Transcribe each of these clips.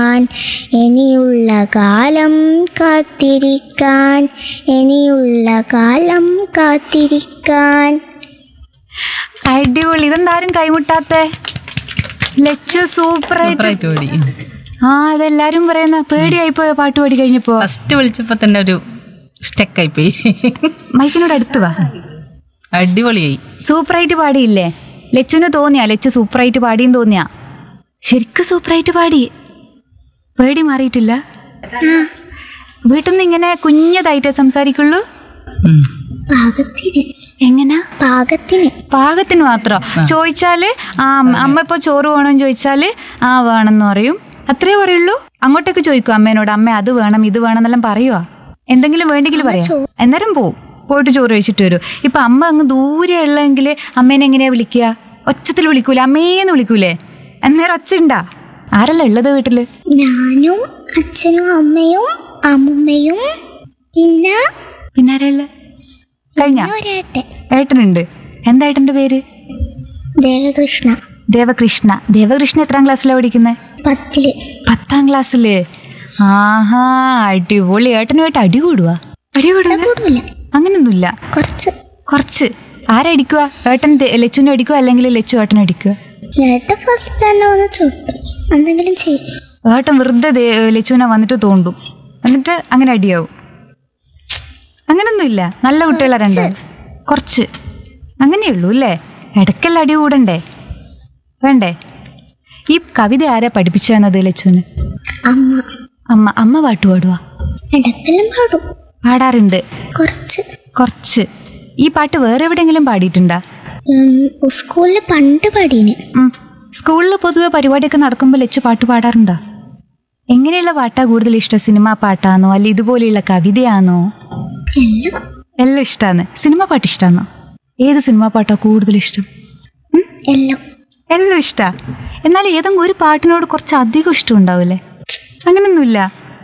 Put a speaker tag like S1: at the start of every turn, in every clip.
S1: കാത്തിരിക്കാൻ ഇനിയുള്ള കാലം കാത്തിരിക്കാൻ ഇനിയുള്ള കാലം കാത്തിരിക്കാൻ
S2: അടിപൊളി ഇതെന്താരും കൈമുട്ടാത്തെ ലച്ചു സൂപ്പറായിട്ട്
S3: സൂപ്പറായിട്ട് പാടി
S2: ആ അതെല്ലാരും പറയുന്ന പേടിയായി പോയോ പാട്ട് പാടി കഴിഞ്ഞപ്പോ
S3: ഫസ്റ്റ് വിളിച്ചപ്പോ തന്നെ ഒരു സ്റ്റക്കായി പോയി
S2: മൈക്കിനോട് അടുത്ത് വാ
S3: അടിപൊളിയായി
S2: സൂപ്പറായിട്ട് പാടിയില്ലേ ലച്ചുന് തോന്നിയാ ലച്ചു സൂപ്പറായിട്ട് പാടിയും തോന്നിയാ ശരിക്കും സൂപ്പറായിട്ട് പാടി പേടി മാറിയിട്ടില്ല വീട്ടിൽ നിന്ന് ഇങ്ങനെ കുഞ്ഞതായിട്ടേ സംസാരിക്കുള്ളൂ
S3: ഉം.
S1: പാകത്തിന്
S2: എങ്ങനാ
S1: പാകത്തിന്
S2: പാകത്തിന് മാത്രം ചോദിച്ചാല് ആ അമ്മ ഇപ്പൊ ചോറ് വേണമെന്ന് ചോദിച്ചാല് ആ വേണമെന്ന് പറയും അത്രേ പറയുള്ളൂ അങ്ങോട്ടേക്ക് ചോദിക്കും അമ്മേനോട് അമ്മ അത് വേണം ഇത് വേണം എന്നെല്ലാം പറയുവാ എന്തെങ്കിലും വേണ്ടെങ്കിൽ പറയാം അന്നേരം പോവും പോയിട്ട് ചോറ് കഴിച്ചിട്ട് വരും ഇപ്പൊ അമ്മ അങ്ങ് ദൂരെ ഉള്ളെങ്കിൽ അമ്മേനെ എങ്ങനെയാ വിളിക്കുക ഒച്ചത്തിൽ വിളിക്കൂലേ അമ്മേന്ന് വിളിക്കൂലേ അന്നേരം ഒച്ച ഉണ്ടാ ആരല്ല ഉള്ളത് വീട്ടില്
S1: ഞാനും അച്ഛനും അമ്മയും അമ്മുമ്മയും പിന്നെ
S2: പിന്നെ ആരാ കഴിഞ്ഞ
S1: ഒരേട്ടൻ
S2: ഏട്ടനുണ്ട് എന്താ ഏട്ടന്റെ പേര്
S1: ദേവകൃഷ്ണ
S2: ദേവകൃഷ്ണ ദേവകൃഷ്ണ എത്രാം ക്ലാസ്സിലാണ് പഠിക്കുന്നത്
S1: പത്തില്
S2: പത്താം ക്ലാസ്സില് ആഹാ അടിപൊളി ഏട്ടനുമായിട്ട് അടി കൂടുക അടി കൂടുക
S1: കൂടില്ല
S2: അങ്ങനൊന്നുമില്ല
S1: കുറച്ച്
S2: കുറച്ച് ആരടിക്കുക ഏട്ടൻ ദേ- ലച്ചുവിനെ അടിക്കുക അല്ലെങ്കിൽ ലച്ചു ഏട്ടനെ അടിക്കുക
S1: ഏട്ടൻ ഫസ്റ്റ് തന്നെ ഒന്ന് ചുട്ടു എന്തെങ്കിലും ചെയ്യും
S2: ഏട്ടൻ വെറുതെ ദേ- ലച്ചുവിനെ വന്നിട്ട് തോണ്ടും എന്നിട്ട് അങ്ങനെ അടിയാവും അങ്ങനൊന്നുമില്ല നല്ല കുട്ടികളാ രണ്ടാളും കുറച്ച് അങ്ങനെയുള്ളൂ അല്ലേ ഇടയ്ക്കെല്ലാം അടി കൂടണ്ടേ വേണ്ടേ ഈ കവിത ആരാ പഠിപ്പിച്ചു തന്നത് ലച്ചുവിന്
S1: അമ്മ
S2: അമ്മ അമ്മ പാട്ട് പാടുവാ
S1: ഇടക്കെല്ലാം പാടും
S2: പാടാറുണ്ട്
S1: കുറച്ച്
S2: കുറച്ച് ഈ പാട്ട് വേറെ എവിടെയെങ്കിലും പാടിയിട്ടുണ്ടാ
S1: ഉം, സ്കൂളിൽ പണ്ട് പാടീന്
S2: ഉം. സ്കൂളിൽ പൊതുവെ പരിപാടിയൊക്കെ നടക്കുമ്പോൾ ലച്ചു പാട്ട് പാടാറുണ്ടോ എങ്ങനെയുള്ള പാട്ടാ കൂടുതൽ ഇഷ്ടം സിനിമാ പാട്ടാണോ അല്ല ഇതുപോലെയുള്ള കവിതയാണോ
S1: എല്ലാം
S2: എല്ലാം ഇഷ്ടമാണ് സിനിമ പാട്ട് ഇഷ്ടമാണോ ഏത് സിനിമാ പാട്ടാ കൂടുതൽ ഇഷ്ടം ഉം?
S1: എല്ലാം
S2: എല്ലാം ഇഷ്ടാ എന്നാൽ ഏതെങ്കിലും ഒരു പാട്ടിനോട് കുറച്ച് അധികം ഇഷ്ടം ഉണ്ടാവില്ലേ അങ്ങനൊന്നുമില്ല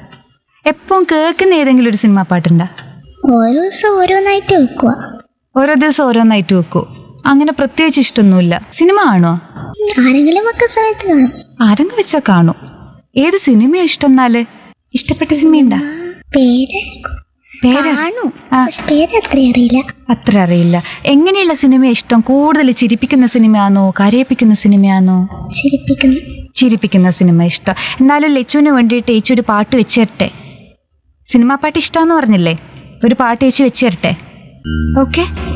S2: എപ്പം കേൾക്കുന്ന ഏതെങ്കിലും ഒരു സിനിമാ പാട്ടുണ്ടാ
S1: ഓരോ ദിവസം ഓരോന്നായിട്ട് വെക്കുക
S2: ഓരോ ദിവസം ഓരോന്നായിട്ട് വെക്കൂ അങ്ങനെ പ്രത്യേകിച്ച് ഇഷ്ടമൊന്നുമില്ല സിനിമ ആണോ
S1: ആരെങ്കിലും ഒക്കെ സമയത്ത് കാണും
S2: ആരങ്ങ് വെച്ചാ കാണൂ ഏത് സിനിമയാ ഇഷ്ടം എന്നാല് ഇഷ്ടപ്പെട്ട സിനിമയുണ്ടാ
S1: പേര്
S2: പേര്
S1: കാണും
S2: ആ.
S1: പക്ഷെ പേര് അത്ര അറിയില്ല
S2: അത്ര അറിയില്ല എങ്ങനെയുള്ള സിനിമ ഇഷ്ടം കൂടുതൽ ചിരിപ്പിക്കുന്ന സിനിമയാണോ കരയിപ്പിക്കുന്ന സിനിമയാണോ
S1: ചിരിപ്പിക്കുന്നു
S2: ചിരിപ്പിക്കുന്ന സിനിമ ഇഷ്ടം എന്നാലും ലച്ചുവിന് വേണ്ടിയിട്ട് ഏച്ചി ഒരു പാട്ട് വെച്ച് തരട്ടെ സിനിമാ പാട്ട് ഇഷ്ടമെന്ന് പറഞ്ഞില്ലേ ഒരു പാട്ട് ചേച്ചി വെച്ച് തരട്ടെ ഓക്കെ